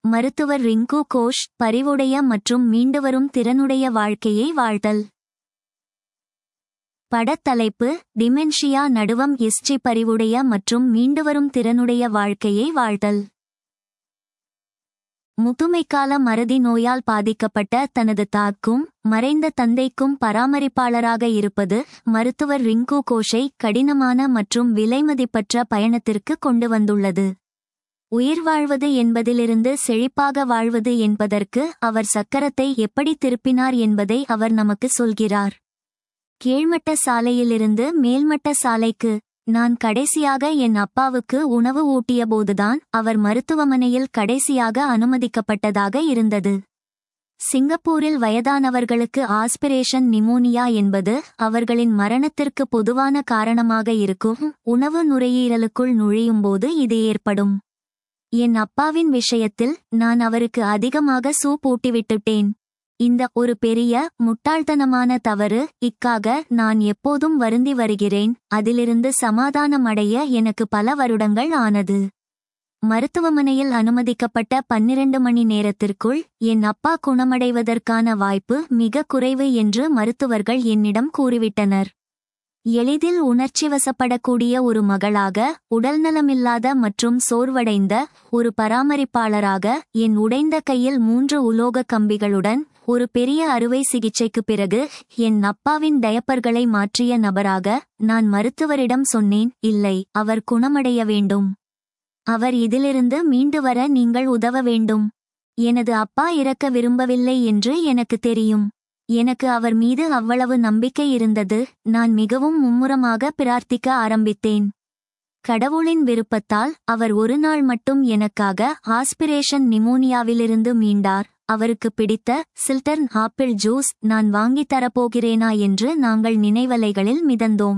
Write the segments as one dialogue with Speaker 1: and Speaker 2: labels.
Speaker 1: மருத்துவர் ரிங்கு கோஷ் பரிவுடைய மற்றும் மீண்டுவரும் திறனுடைய வாழ்க்கையை வாழ்தல் படத்தலைப்பு டிமென்ஷியா நடுவம் எஸ்டி பரிவுடைய மற்றும் மீண்டுவரும் திறனுடைய வாழ்க்கையை வாழ்தல் முதுமைக்கால மறதி நோயால் பாதிக்கப்பட்ட தனது தாக்கும் மறைந்த தந்தைக்கும் பராமரிப்பாளராக இருப்பது மருத்துவர் ரிங்கு கோஷை கடினமான மற்றும் விலைமதிப்பற்ற பயணத்திற்கு கொண்டு வந்துள்ளது உயிர் வாழ்வது என்பதிலிருந்து செழிப்பாக வாழ்வது என்பதற்கு அவர் சக்கரத்தை எப்படி திருப்பினார் என்பதை அவர் நமக்கு சொல்கிறார் கீழ்மட்ட சாலையிலிருந்து மேல்மட்ட சாலைக்கு நான் கடைசியாக என் அப்பாவுக்கு உணவு ஊட்டியபோதுதான் அவர் மருத்துவமனையில் கடைசியாக அனுமதிக்கப்பட்டதாக இருந்தது சிங்கப்பூரில் வயதானவர்களுக்கு ஆஸ்பிரேஷன் நிமோனியா என்பது அவர்களின் மரணத்திற்கு பொதுவான காரணமாக இருக்கும் உணவு நுரையீரலுக்குள் நுழையும்போது இது ஏற்படும் என் அப்பாவின் விஷயத்தில் நான் அவருக்கு அதிகமாக சூப் ஊட்டிவிட்டுட்டேன் இந்த ஒரு பெரிய முட்டாள்தனமான தவறு இக்காக நான் எப்போதும் வருந்தி வருகிறேன் அதிலிருந்து சமாதானம் அடைய எனக்கு பல வருடங்கள் ஆனது மருத்துவமனையில் அனுமதிக்கப்பட்ட பன்னிரண்டு மணி நேரத்திற்குள் என் அப்பா குணமடைவதற்கான வாய்ப்பு மிக குறைவு என்று மருத்துவர்கள் என்னிடம் கூறிவிட்டனர் எளிதில் உணர்ச்சிவசப்படக்கூடிய ஒரு மகளாக உடல்நலமில்லாத மற்றும் சோர்வடைந்த ஒரு பராமரிப்பாளராக என் உடைந்த கையில் மூன்று உலோக கம்பிகளுடன் ஒரு பெரிய அறுவை சிகிச்சைக்கு பிறகு என் அப்பாவின் டயப்பர்களை மாற்றிய நபராக நான் மருத்துவரிடம் சொன்னேன் இல்லை அவர் குணமடைய வேண்டும் அவர் இதிலிருந்து மீண்டு வர நீங்கள் உதவ வேண்டும் எனது அப்பா இறக்க விரும்பவில்லை என்று எனக்கு தெரியும் எனக்கு அவர் மீது அவ்வளவு நம்பிக்கை இருந்தது நான் மிகவும் மும்முரமாக பிரார்த்திக்க ஆரம்பித்தேன் கடவுளின் விருப்பத்தால் அவர் ஒரு நாள் மட்டும் எனக்காக ஆஸ்பிரேஷன் நிமோனியாவிலிருந்து மீண்டார் அவருக்கு பிடித்த சில்டர்ன் ஆப்பிள் ஜூஸ் நான் வாங்கித் தரப்போகிறேனா என்று நாங்கள் நினைவலைகளில் மிதந்தோம்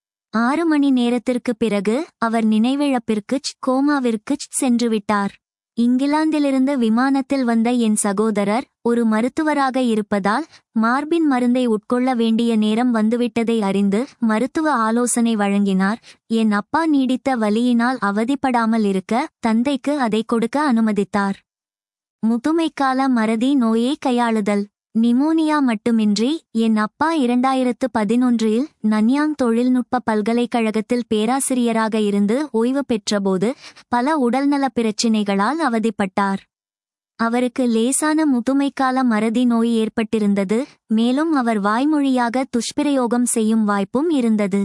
Speaker 1: ஆறு மணி நேரத்திற்குப் பிறகு அவர் நினைவிழப்பிற்குச் கோமாவிற்குச் சென்றுவிட்டார் இங்கிலாந்திலிருந்து விமானத்தில் வந்த என் சகோதரர் ஒரு மருத்துவராக இருப்பதால் மார்பின் மருந்தை உட்கொள்ள வேண்டிய நேரம் வந்துவிட்டதை அறிந்து மருத்துவ ஆலோசனை வழங்கினார் என் அப்பா நீடித்த வலியினால் அவதிப்படாமல் இருக்க தந்தைக்கு அதை கொடுக்க அனுமதித்தார் முதுமைக்கால மறதி நோயை கையாளுதல் நிமோனியா மட்டுமின்றி என் அப்பா இரண்டாயிரத்து பதினொன்றில் நன்யாங் தொழில்நுட்ப பல்கலைக்கழகத்தில் பேராசிரியராக இருந்து ஓய்வு பெற்றபோது பல உடல்நலப் பிரச்சினைகளால் அவதிப்பட்டார் அவருக்கு லேசான முதுமைக்கால மறதி நோய் ஏற்பட்டிருந்தது மேலும் அவர் வாய்மொழியாக துஷ்பிரயோகம் செய்யும் வாய்ப்பும் இருந்தது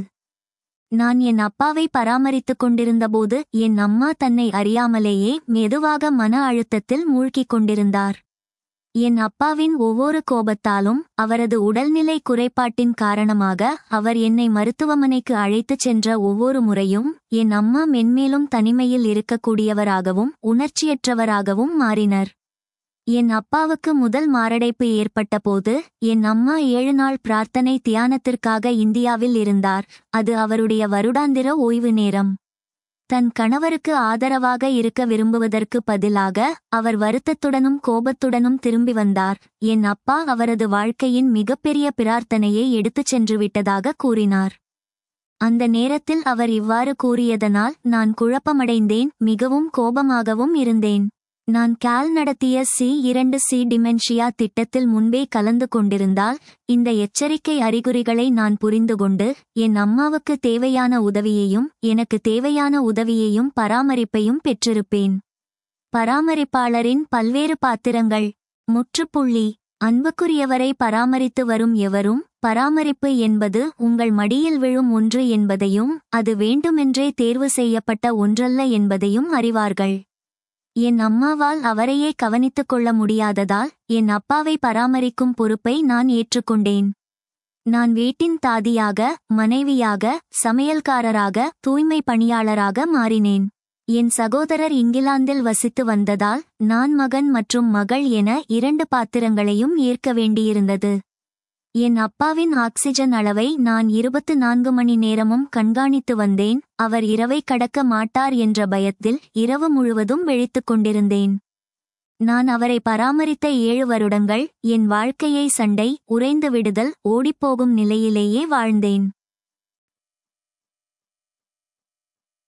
Speaker 1: நான் என் அப்பாவை பராமரித்துக் கொண்டிருந்தபோது என் அம்மா தன்னை அறியாமலேயே மெதுவாக மன அழுத்தத்தில் மூழ்கிக் கொண்டிருந்தார் என் அப்பாவின் ஒவ்வொரு கோபத்தாலும் அவரது உடல்நிலை குறைபாட்டின் காரணமாக அவர் என்னை மருத்துவமனைக்கு அழைத்துச் சென்ற ஒவ்வொரு முறையும் என் அம்மா மென்மேலும் தனிமையில் இருக்கக்கூடியவராகவும் உணர்ச்சியற்றவராகவும் மாறினர் என் அப்பாவுக்கு முதல் மாரடைப்பு ஏற்பட்டபோது என் அம்மா ஏழு நாள் பிரார்த்தனை தியானத்திற்காக இந்தியாவில் இருந்தார் அது அவருடைய வருடாந்திர ஓய்வு நேரம் தன் கணவருக்கு ஆதரவாக இருக்க விரும்புவதற்கு பதிலாக அவர் வருத்தத்துடனும் கோபத்துடனும் திரும்பி வந்தார் என் அப்பா அவரது வாழ்க்கையின் மிகப்பெரிய பிரார்த்தனையை எடுத்துச் சென்று விட்டதாக கூறினார் அந்த நேரத்தில் அவர் இவ்வாறு கூறியதனால் நான் குழப்பமடைந்தேன் மிகவும் கோபமாகவும் இருந்தேன் நான் கேல் நடத்திய சி இரண்டு சி டிமென்ஷியா திட்டத்தில் முன்பே கலந்து கொண்டிருந்தால் இந்த எச்சரிக்கை அறிகுறிகளை நான் புரிந்து கொண்டு என் அம்மாவுக்கு தேவையான உதவியையும் எனக்கு தேவையான உதவியையும் பராமரிப்பையும் பெற்றிருப்பேன் பராமரிப்பாளரின் பல்வேறு பாத்திரங்கள் முற்றுப்புள்ளி அன்புக்குரியவரை பராமரித்து வரும் எவரும் பராமரிப்பு என்பது உங்கள் மடியில் விழும் ஒன்று என்பதையும் அது வேண்டுமென்றே தேர்வு செய்யப்பட்ட ஒன்றல்ல என்பதையும் அறிவார்கள் என் அம்மாவால் அவரையே கவனித்துக் கொள்ள முடியாததால் என் அப்பாவை பராமரிக்கும் பொறுப்பை நான் ஏற்றுக்கொண்டேன் நான் வீட்டின் தாதியாக மனைவியாக சமையல்காரராக தூய்மை பணியாளராக மாறினேன் என் சகோதரர் இங்கிலாந்தில் வசித்து வந்ததால் நான் மகன் மற்றும் மகள் என இரண்டு பாத்திரங்களையும் ஏற்க வேண்டியிருந்தது என் அப்பாவின் ஆக்சிஜன் அளவை நான் இருபத்து நான்கு மணி நேரமும் கண்காணித்து வந்தேன் அவர் இரவை கடக்க மாட்டார் என்ற பயத்தில் இரவு முழுவதும் விழித்துக் கொண்டிருந்தேன் நான் அவரை பராமரித்த ஏழு வருடங்கள் என் வாழ்க்கையை சண்டை உறைந்து விடுதல் ஓடிப்போகும் நிலையிலேயே வாழ்ந்தேன்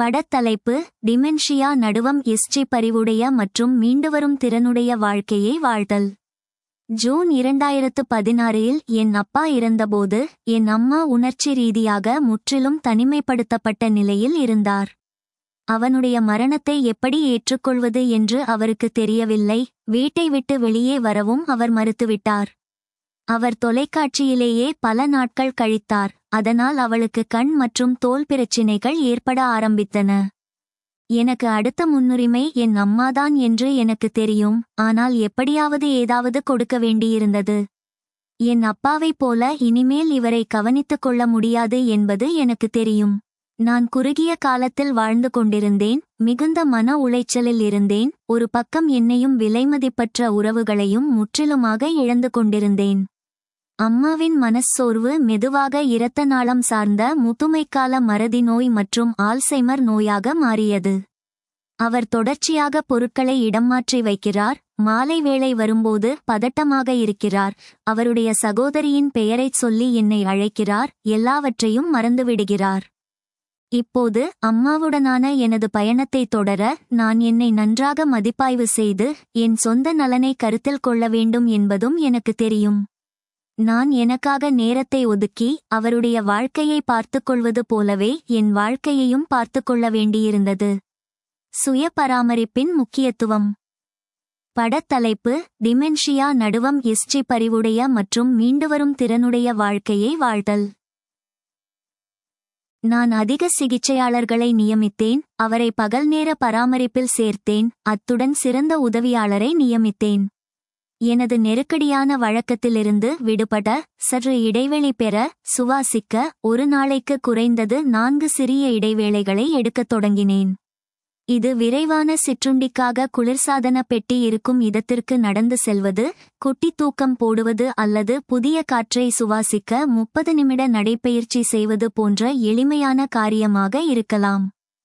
Speaker 1: படத்தலைப்பு டிமென்ஷியா நடுவம் எஸ்டி பரிவுடைய மற்றும் மீண்டுவரும் திறனுடைய வாழ்க்கையை வாழ்தல் ஜூன் இரண்டாயிரத்து பதினாறில் என் அப்பா இறந்தபோது என் அம்மா உணர்ச்சி ரீதியாக முற்றிலும் தனிமைப்படுத்தப்பட்ட நிலையில் இருந்தார் அவனுடைய மரணத்தை எப்படி ஏற்றுக்கொள்வது என்று அவருக்கு தெரியவில்லை வீட்டை விட்டு வெளியே வரவும் அவர் மறுத்துவிட்டார் அவர் தொலைக்காட்சியிலேயே பல நாட்கள் கழித்தார் அதனால் அவளுக்கு கண் மற்றும் தோல் பிரச்சினைகள் ஏற்பட ஆரம்பித்தன எனக்கு அடுத்த முன்னுரிமை என் அம்மாதான் என்று எனக்கு தெரியும் ஆனால் எப்படியாவது ஏதாவது கொடுக்க வேண்டியிருந்தது என் அப்பாவைப் போல இனிமேல் இவரை கவனித்துக் கொள்ள முடியாது என்பது எனக்கு தெரியும் நான் குறுகிய காலத்தில் வாழ்ந்து கொண்டிருந்தேன் மிகுந்த மன உளைச்சலில் இருந்தேன் ஒரு பக்கம் என்னையும் விலைமதிப்பற்ற உறவுகளையும் முற்றிலுமாக இழந்து கொண்டிருந்தேன் அம்மாவின் மனச்சோர்வு மெதுவாக இரத்த நாளம் சார்ந்த முதுமைக்கால மறதி நோய் மற்றும் ஆல்சைமர் நோயாக மாறியது அவர் தொடர்ச்சியாக பொருட்களை இடம் மாற்றி வைக்கிறார் மாலை வேளை வரும்போது பதட்டமாக இருக்கிறார் அவருடைய சகோதரியின் பெயரைச் சொல்லி என்னை அழைக்கிறார் எல்லாவற்றையும் மறந்துவிடுகிறார் இப்போது அம்மாவுடனான எனது பயணத்தை தொடர நான் என்னை நன்றாக மதிப்பாய்வு செய்து என் சொந்த நலனை கருத்தில் கொள்ள வேண்டும் என்பதும் எனக்கு தெரியும் நான் எனக்காக நேரத்தை ஒதுக்கி அவருடைய வாழ்க்கையை பார்த்துக் கொள்வது போலவே என் வாழ்க்கையையும் பார்த்துக் கொள்ள வேண்டியிருந்தது சுய பராமரிப்பின் முக்கியத்துவம் படத்தலைப்பு டிமென்ஷியா நடுவம் எஸ்டி பரிவுடைய மற்றும் மீண்டுவரும் திறனுடைய வாழ்க்கையை வாழ்தல் நான் அதிக சிகிச்சையாளர்களை நியமித்தேன் அவரை பகல் நேர பராமரிப்பில் சேர்த்தேன் அத்துடன் சிறந்த உதவியாளரை நியமித்தேன் எனது நெருக்கடியான வழக்கத்திலிருந்து விடுபட சற்று இடைவெளி பெற சுவாசிக்க ஒரு நாளைக்கு குறைந்தது நான்கு சிறிய இடைவேளைகளை எடுக்கத் தொடங்கினேன் இது விரைவான சிற்றுண்டிக்காக குளிர்சாதன பெட்டி இருக்கும் இடத்திற்கு நடந்து செல்வது குட்டி தூக்கம் போடுவது அல்லது புதிய காற்றை சுவாசிக்க முப்பது நிமிட நடைப்பயிற்சி செய்வது போன்ற எளிமையான காரியமாக இருக்கலாம்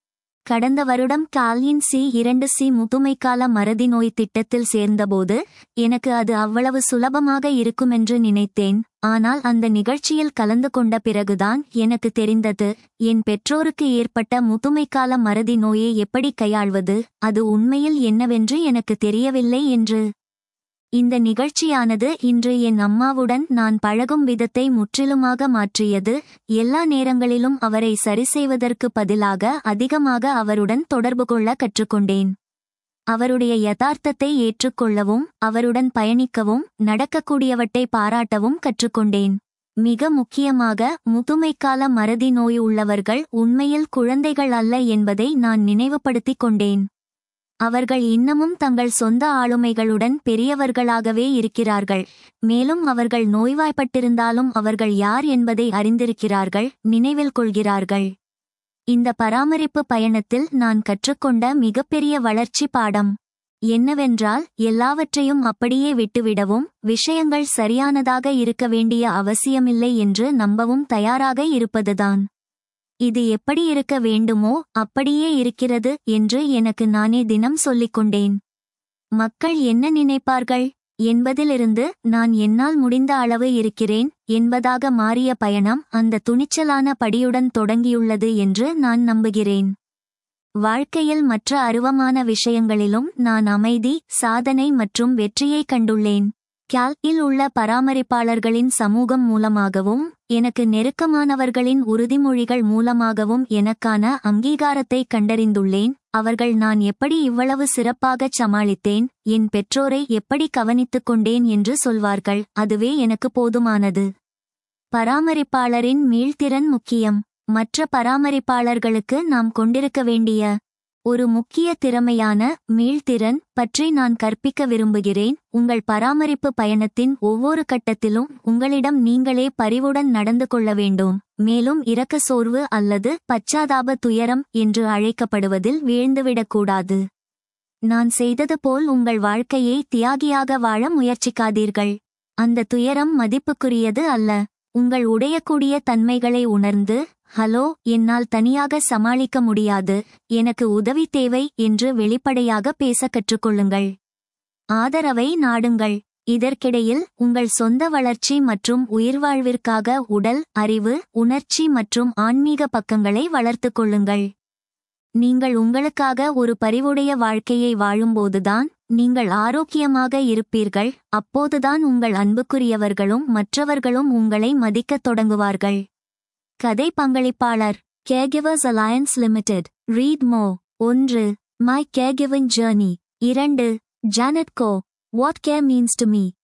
Speaker 1: கடந்த வருடம் கால்யின் சி இரண்டு சி முதுமைக்கால மறதி நோய் திட்டத்தில் சேர்ந்தபோது எனக்கு அது அவ்வளவு சுலபமாக இருக்குமென்று நினைத்தேன் ஆனால் அந்த நிகழ்ச்சியில் கலந்து கொண்ட பிறகுதான் எனக்கு தெரிந்தது என் பெற்றோருக்கு ஏற்பட்ட முதுமைக்கால மறதி நோயை எப்படி கையாள்வது அது உண்மையில் என்னவென்று எனக்கு தெரியவில்லை என்று இந்த நிகழ்ச்சியானது இன்று என் அம்மாவுடன் நான் பழகும் விதத்தை முற்றிலுமாக மாற்றியது எல்லா நேரங்களிலும் அவரை சரிசெய்வதற்கு பதிலாக அதிகமாக அவருடன் தொடர்பு கொள்ள கற்றுக்கொண்டேன் அவருடைய யதார்த்தத்தை ஏற்றுக்கொள்ளவும் அவருடன் பயணிக்கவும் நடக்கக்கூடியவற்றை பாராட்டவும் கற்றுக்கொண்டேன் மிக முக்கியமாக முதுமைக்கால மறதி நோய் உள்ளவர்கள் உண்மையில் குழந்தைகள் அல்ல என்பதை நான் நினைவுபடுத்திக் கொண்டேன் அவர்கள் இன்னமும் தங்கள் சொந்த ஆளுமைகளுடன் பெரியவர்களாகவே இருக்கிறார்கள் மேலும் அவர்கள் நோய்வாய்ப்பட்டிருந்தாலும் அவர்கள் யார் என்பதை அறிந்திருக்கிறார்கள் நினைவில் கொள்கிறார்கள் இந்த பராமரிப்பு பயணத்தில் நான் கற்றுக்கொண்ட மிகப்பெரிய வளர்ச்சி பாடம் என்னவென்றால் எல்லாவற்றையும் அப்படியே விட்டுவிடவும் விஷயங்கள் சரியானதாக இருக்க வேண்டிய அவசியமில்லை என்று நம்பவும் தயாராக இருப்பதுதான் இது எப்படி இருக்க வேண்டுமோ அப்படியே இருக்கிறது என்று எனக்கு நானே தினம் சொல்லிக் கொண்டேன் மக்கள் என்ன நினைப்பார்கள் என்பதிலிருந்து நான் என்னால் முடிந்த அளவு இருக்கிறேன் என்பதாக மாறிய பயணம் அந்த துணிச்சலான படியுடன் தொடங்கியுள்ளது என்று நான் நம்புகிறேன் வாழ்க்கையில் மற்ற அருவமான விஷயங்களிலும் நான் அமைதி சாதனை மற்றும் வெற்றியை கண்டுள்ளேன் கியால் உள்ள பராமரிப்பாளர்களின் சமூகம் மூலமாகவும் எனக்கு நெருக்கமானவர்களின் உறுதிமொழிகள் மூலமாகவும் எனக்கான அங்கீகாரத்தை கண்டறிந்துள்ளேன் அவர்கள் நான் எப்படி இவ்வளவு சிறப்பாகச் சமாளித்தேன் என் பெற்றோரை எப்படி கவனித்துக் கொண்டேன் என்று சொல்வார்கள் அதுவே எனக்கு போதுமானது பராமரிப்பாளரின் மீள்திறன் முக்கியம் மற்ற பராமரிப்பாளர்களுக்கு நாம் கொண்டிருக்க வேண்டிய ஒரு முக்கிய திறமையான மீள்திறன் பற்றி நான் கற்பிக்க விரும்புகிறேன் உங்கள் பராமரிப்பு பயணத்தின் ஒவ்வொரு கட்டத்திலும் உங்களிடம் நீங்களே பரிவுடன் நடந்து கொள்ள வேண்டும் மேலும் இரக்க சோர்வு அல்லது பச்சாதாப துயரம் என்று அழைக்கப்படுவதில் வீழ்ந்துவிடக்கூடாது நான் செய்தது போல் உங்கள் வாழ்க்கையை தியாகியாக வாழ முயற்சிக்காதீர்கள் அந்த துயரம் மதிப்புக்குரியது அல்ல உங்கள் உடையக்கூடிய தன்மைகளை உணர்ந்து ஹலோ என்னால் தனியாக சமாளிக்க முடியாது எனக்கு உதவி தேவை என்று வெளிப்படையாக பேச கற்றுக்கொள்ளுங்கள் ஆதரவை நாடுங்கள் இதற்கிடையில் உங்கள் சொந்த வளர்ச்சி மற்றும் உயிர்வாழ்விற்காக உடல் அறிவு உணர்ச்சி மற்றும் ஆன்மீக பக்கங்களை வளர்த்துக் கொள்ளுங்கள் நீங்கள் உங்களுக்காக ஒரு பரிவுடைய வாழ்க்கையை வாழும்போதுதான் நீங்கள் ஆரோக்கியமாக இருப்பீர்கள் அப்போதுதான் உங்கள் அன்புக்குரியவர்களும் மற்றவர்களும் உங்களை மதிக்கத் தொடங்குவார்கள் கதை பங்களிப்பாளர் Caregivers Alliance Limited read more ஒன்று மை கேகிவிங் ஜேர்னி இரண்டு Janet Ko what care means to me